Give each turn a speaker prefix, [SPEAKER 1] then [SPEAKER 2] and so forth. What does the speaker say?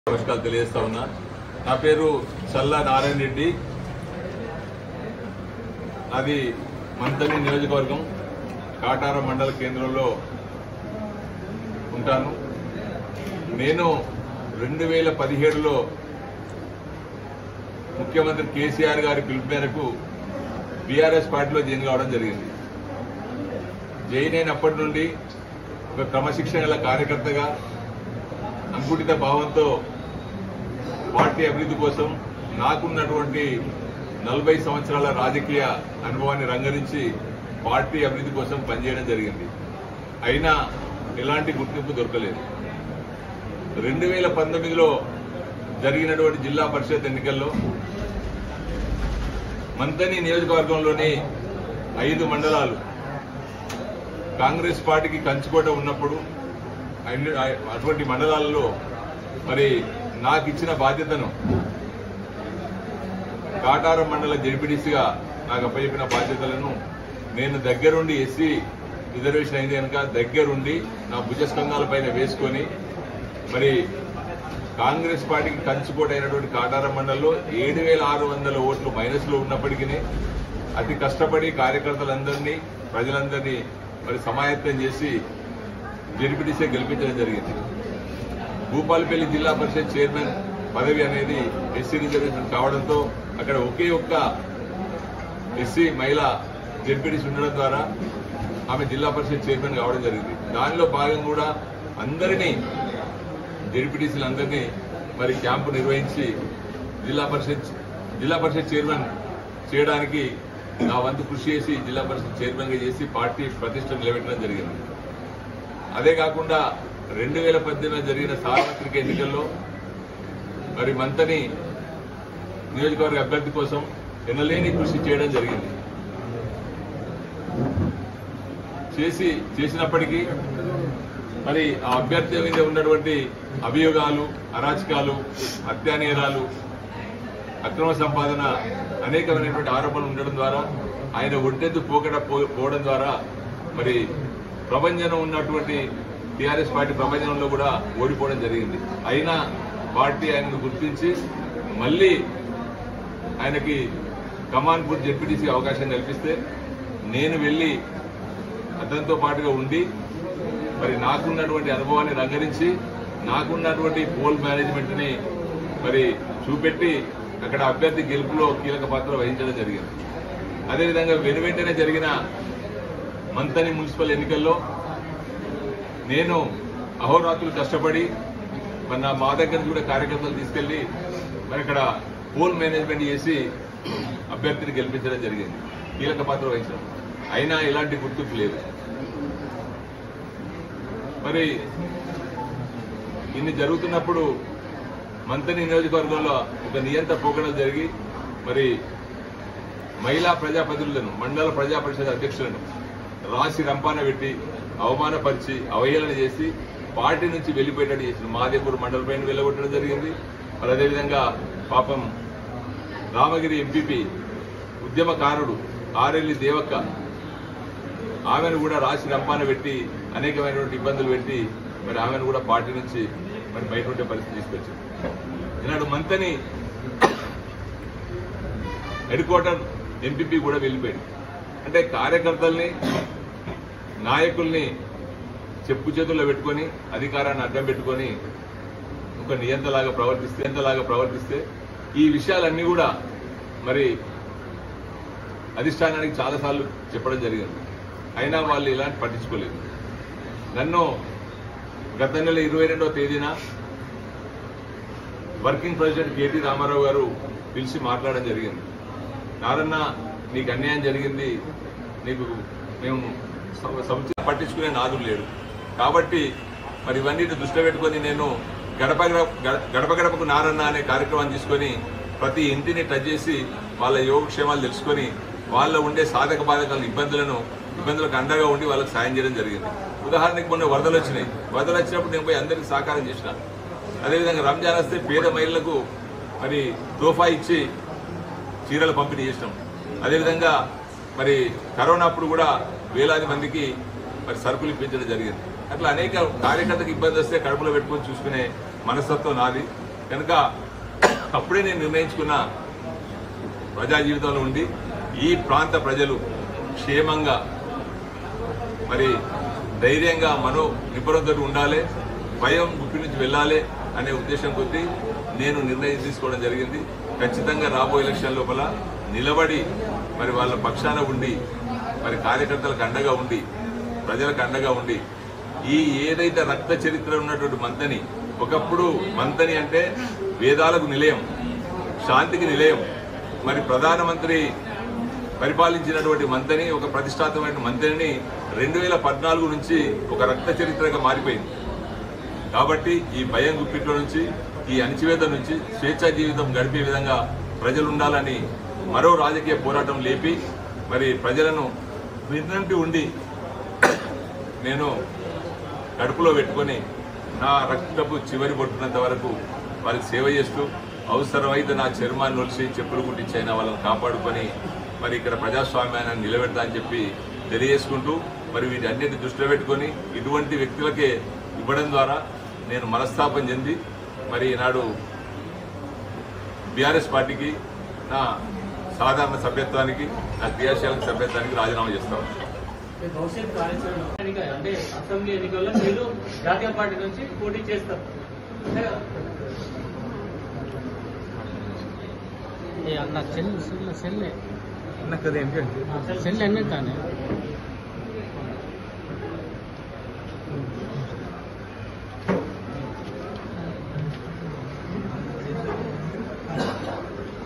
[SPEAKER 1] నమస్కారాలు తెలియజేస్తా ఉన్నా నా పేరు చల్లా నారాయణ రెడ్డి అది మంతని నియోజకవర్గం కాటార మండల కేంద్రంలో ఉంటాను నేను రెండు వేల పదిహేడులో ముఖ్యమంత్రి కేసీఆర్ గారి పిలుపు మేరకు బీఆర్ఎస్ పార్టీలో జాయిన్ కావడం జరిగింది జాయిన్ అయినప్పటి నుండి ఒక క్రమశిక్షణ గల కార్యకర్తగా అంకుటిత భావంతో పార్టీ అభివృద్ధి కోసం నాకున్నటువంటి నలభై సంవత్సరాల రాజకీయ అనుభవాన్ని రంగరించి పార్టీ అభివృద్ధి కోసం పనిచేయడం జరిగింది అయినా ఎలాంటి గుర్తింపు దొరకలేదు రెండు వేల పంతొమ్మిదిలో జరిగినటువంటి జిల్లా పరిషత్ ఎన్నికల్లో మంతని నియోజకవర్గంలోని ఐదు మండలాలు కాంగ్రెస్ పార్టీకి కంచుకోట ఉన్నప్పుడు అన్ని- అటువంటి మండలాలలో మరి నాకు ఇచ్చిన బాధ్యతను కాటారం మండల జడ్పీటీసీగా నాకు అప్పచెప్పిన బాధ్యతలను నేను దగ్గరుండి ఎస్సీ రిజర్వేషన్ అయింది కనుక దగ్గరుండి నా భుజస్కంధాల పైన వేసుకొని మరి కాంగ్రెస్ పార్టీకి కంచుకోట అయినటువంటి కాటారం మండలంలో ఏడు వేల ఆరు వందల ఓట్లు మైనస్ లో ఉన్నప్పటికీ అతి కష్టపడి కార్యకర్తలందరినీ ప్రజలందరినీ మరి సమాయత్తం చేసి జడ్పీటీసీ గెలిపించడం జరిగింది భూపాలపల్లి జిల్లా పరిషత్ చైర్మన్ పదవి అనేది ఎస్సీ రిజర్వేషన్ కావడంతో అక్కడ ఒకే ఒక్క ఎస్సీ మహిళ జడ్పీటీసీ ఉండడం ద్వారా ఆమె జిల్లా పరిషత్ చైర్మన్ కావడం జరిగింది దానిలో భాగంగా కూడా అందరినీ జడ్పీటీసీలు అందరినీ మరి క్యాంపు నిర్వహించి జిల్లా పరిషత్ జిల్లా పరిషత్ చైర్మన్ చేయడానికి నా వంతు కృషి చేసి జిల్లా పరిషత్ చైర్మన్ గా చేసి పార్టీ ప్రతిష్ట నిలబెట్టడం జరిగింది అదే కాకుండా రెండు వేల పద్దెనిమిది జరిగిన సార్వత్రిక ఎన్నికల్లో మరి మంతని నియోజకవర్గ అభ్యర్థి కోసం ఎనలేని కృషి చేయడం జరిగింది చేసి చేసినప్పటికీ మరి ఆ అభ్యర్థి మీద ఉన్నటువంటి అభియోగాలు అరాచకాలు హత్యానేరాలు అక్రమ సంపాదన అనేకమైనటువంటి ఆరోపణలు ఉండడం ద్వారా ఆయన ఒంటెత్తు పోకడ పో- పోవడం ద్వారా మరి ప్రభంజనం ఉన్నటువంటి టీఆర్ఎస్ పార్టీ ప్రభంజనంలో కూడా ఓడిపోవడం జరిగింది అయినా పార్టీ ఆయనను గుర్తించి మళ్ళీ ఆయనకి కమాన్పూర్ జెడ్పీటీసీ అవకాశం కల్పిస్తే నేను వెళ్లి అతనితో పాటుగా ఉండి మరి నాకున్నటువంటి అనుభవాన్ని రంగరించి నాకున్నటువంటి పోల్ మేనేజ్మెంట్ ని మరి చూపెట్టి అక్కడ అభ్యర్థి గెలుపులో కీలక పాత్ర వహించడం జరిగింది అదేవిధంగా వెనువెంటనే జరిగిన మంతని మున్సిపల్ ఎన్నికల్లో నేను అహోరాత్రులు కష్టపడి మరి నా మా దగ్గర నుంచి కూడా కార్యకర్తలు తీసుకెళ్లి మరి అక్కడ పోల్ మేనేజ్మెంట్ చేసి అభ్యర్థిని గెలిపించడం జరిగింది కీలక పాత్ర వహించడం అయినా ఎలాంటి గుర్తింపు లేదు మరి ఇన్ని జరుగుతున్నప్పుడు మంతని నియోజకవర్గంలో ఒక నియంత్ర పోకడలు జరిగి మరి మహిళా ప్రజాప్రతినిధులను మండల ప్రజా పరిషత్ అధ్యక్షులను రాసి రంపాన పెట్టి అవమానపరిచి అవహేళన చేసి పార్టీ నుంచి వెళ్లిపోయేటట్టు చేసిన మాదేపూర్ మండల పైన వెళ్ళగొట్టడం జరిగింది మరి అదేవిధంగా పాపం రామగిరి ఎంపీపీ ఉద్యమకారుడు ఆరెల్లి దేవక్క ఆమెను కూడా రాసి రంపాన పెట్టి అనేకమైనటువంటి ఇబ్బందులు పెట్టి మరి ఆమెను కూడా పార్టీ నుంచి మరి బయట ఉండే పరిస్థితి తీసుకొచ్చింది ఈనాడు మంతని హెడ్ క్వార్టర్ ఎంపీపీ కూడా వెళ్ళిపోయింది అంటే కార్యకర్తల్ని నాయకుల్ని చెప్పు చేతుల్లో పెట్టుకొని అధికారాన్ని అడ్డం పెట్టుకొని ఒక నియంతలాగా ప్రవర్తిస్తే నియంతలాగా ప్రవర్తిస్తే ఈ విషయాలన్నీ కూడా మరి అధిష్టానానికి చాలాసార్లు చెప్పడం జరిగింది అయినా వాళ్ళు ఇలాంటి పట్టించుకోలేదు నన్ను గత నెల ఇరవై రెండవ తేదీన వర్కింగ్ ప్రెసిడెంట్ కేటీ రామారావు గారు పిలిచి మాట్లాడడం జరిగింది నారన్న నీకు అన్యాయం జరిగింది నీకు మేము సమ- సముచిత పట్టించుకునే నాదుడు లేడు కాబట్టి మరి ఇవన్నీ దృష్టిలో పెట్టుకొని నేను గడప గడప- గడప గడపకు నారన్న అనే కార్యక్రమాన్ని తీసుకొని ప్రతి ఇంటిని టచ్ చేసి వాళ్ళ యోగక్షేమాలు తెలుసుకొని వాళ్ళ ఉండే సాధక బాధకాల ఇబ్బందులను ఇబ్బందులకు అండగా ఉండి వాళ్ళకి సాయం చేయడం జరిగింది ఉదాహరణకి మొన్న వరదలు వచ్చినాయి వరదలు వచ్చినప్పుడు నేను పోయి అందరికీ సహకారం చేసిన అదేవిధంగా రంజాన్ వస్తే పేద మహిళలకు మరి తోఫా ఇచ్చి చీరలు పంపిణీ చేసినాం అదేవిధంగా మరి కరోనా అప్పుడు కూడా వేలాది మందికి మరి సరుకులు ఇప్పించడం జరిగింది అట్లా అనేక కార్యకర్తకు ఇబ్బంది వస్తే కడుపులో పెట్టుకొని చూసుకునే మనస్తత్వం నాది కనుక అప్పుడే నేను నిర్ణయించుకున్న ప్రజా జీవితంలో ఉండి ఈ ప్రాంత ప్రజలు క్షేమంగా మరి ధైర్యంగా మనో నిపుణతతో ఉండాలి భయం గుప్పి నుంచి వెళ్ళాలి అనే ఉద్దేశం కొద్దీ నేను నిర్ణయం తీసుకోవడం జరిగింది ఖచ్చితంగా రాబోయే ఎలక్షన్ లోపల నిలబడి మరి వాళ్ళ పక్షాన ఉండి మరి కార్యకర్తలకు అండగా ఉండి ప్రజలకు అండగా ఉండి ఈ ఏదైతే రక్త చరిత్ర ఉన్నటువంటి మంతని ఒకప్పుడు మంతని అంటే వేదాలకు నిలయం శాంతికి నిలయం మరి ప్రధానమంత్రి పరిపాలించినటువంటి మంత్రిని ఒక ప్రతిష్టాత్మకమైన మంత్రిని రెండు వేల పద్నాలుగు నుంచి ఒక రక్త చరిత్రగా మారిపోయింది కాబట్టి ఈ భయం గుప్పిట్లో నుంచి ఈ అణచివేత నుంచి స్వేచ్ఛా జీవితం గడిపే విధంగా ప్రజలు ఉండాలని మరో రాజకీయ పోరాటం లేపి మరి ప్రజలను విన్నంటి ఉండి నేను కడుపులో పెట్టుకొని నా రక్తపు చివరి పొట్టున్నంత వరకు వారికి సేవ చేస్తూ అవసరమైతే నా చర్మాన్ని ఒలిసి చెప్పులు కుట్టించైనా వాళ్ళని కాపాడుకొని మరి ఇక్కడ ప్రజాస్వామ్యాన్ని నిలబెడతా అని చెప్పి తెలియజేసుకుంటూ మరి వీటన్నిటి దృష్టిలో పెట్టుకొని ఇటువంటి వ్యక్తులకే ఇవ్వడం ద్వారా నేను మనస్తాపం చెంది మరి ఈనాడు బీఆర్ఎస్ పార్టీకి నా సాధారణ సభ్యత్వానికి నా క్రియాశీలక సభ్యత్వానికి రాజీనామా చేస్తాను
[SPEAKER 2] మీ భవిష్యత్ కార్యాచరణ ఎన్నిక అంటే అసెంబ్లీ ఎన్నికల్లో మీరు జాతీయ పార్టీ నుంచి పోటీ చేస్తారు అంటే
[SPEAKER 3] ये अपना सेल सेल सेल है
[SPEAKER 2] అసలు
[SPEAKER 3] सेल है ना